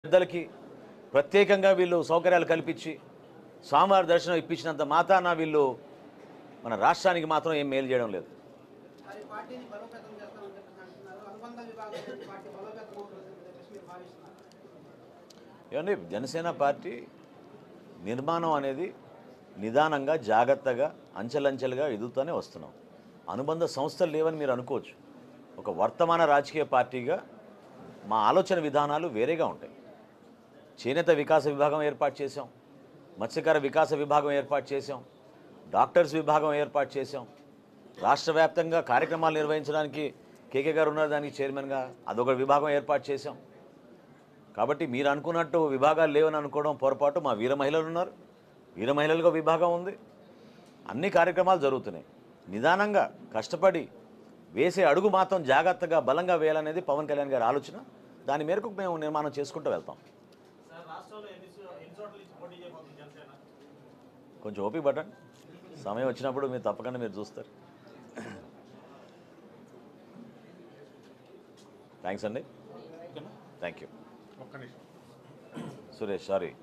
పెద్దలకి ప్రత్యేకంగా వీళ్ళు సౌకర్యాలు కల్పించి స్వామివారి దర్శనం ఇప్పించినంత మాతాన వీళ్ళు మన రాష్ట్రానికి మాత్రం ఏం మేలు చేయడం లేదు మరి పార్టీని బలోపేతం చేస్తామని చెప్పేసి అంటున్నారు అనుబంధ విభాగం నుంచి పార్టీ బలోపేతం అవుతుందని చెప్పేసి మీరు భావిస్తున్నారు ఏమండి జనసేన పార్టీ నిర్మాణం అనేది నిదానంగా జాగ్రత్తగా అంచెలంచెలుగా ఎదుగుతూనే వస్తున్నాం అనుబంధ సంస్థలు లేవని మీరు అనుకోవచ్చు ఒక వర్తమాన రాజకీయ పార్టీగా మా ఆలోచన విధానాలు వేరేగా ఉంటాయి చేనేత వికాస విభాగం ఏర్పాటు చేశాం మత్స్యకార వికాస విభాగం ఏర్పాటు చేశాం డాక్టర్స్ విభాగం ఏర్పాటు చేశాం రాష్ట్ర వ్యాప్తంగా కార్యక్రమాలు నిర్వహించడానికి కేకే గారు ఉన్నారు దానికి చైర్మన్గా అదొక విభాగం ఏర్పాటు చేశాం కాబట్టి మీరు అనుకున్నట్టు విభాగాలు లేవని అనుకోవడం పొరపాటు మా వీర మహిళలు ఉన్నారు వీర మహిళలుగా విభాగం ఉంది అన్ని కార్యక్రమాలు జరుగుతున్నాయి నిదానంగా కష్టపడి వేసే అడుగు మాత్రం జాగ్రత్తగా బలంగా వేయాలనేది పవన్ కళ్యాణ్ గారి ఆలోచన దాని మేరకు మేము నిర్మాణం చేసుకుంటూ వెళ్తాం సార్ రాష్ట్రంలో ఎన్ని చో- ఎన్ని చోట్ల నుంచి పోటీ చేయబోతుంది జనసేన కొంచెం ఓపిక పట్టండి సమయం వచ్చినప్పుడు మీరు తప్పకుండా మీరు చూస్తారు థ్యాంక్స్ అండి థ్యాంక్ యూ ఒక్క నిమిషం సురేష్ సారీ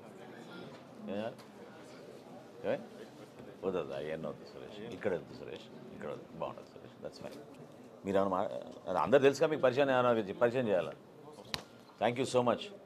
వద్దు అవన్నీ వద్దు సురేష్ ఇక్కడ వద్దు సురేష్ ఇక్కడ వద్దు బాగుంటుంది సురేష్ దట్స్ ఫైన్ మీరు ఏమైనా మా అందరు తెలుసుగా మీకు పరిచయం ఏమైనా పరిచయం చేయాలా థ్యాంక్ యూ సో మచ్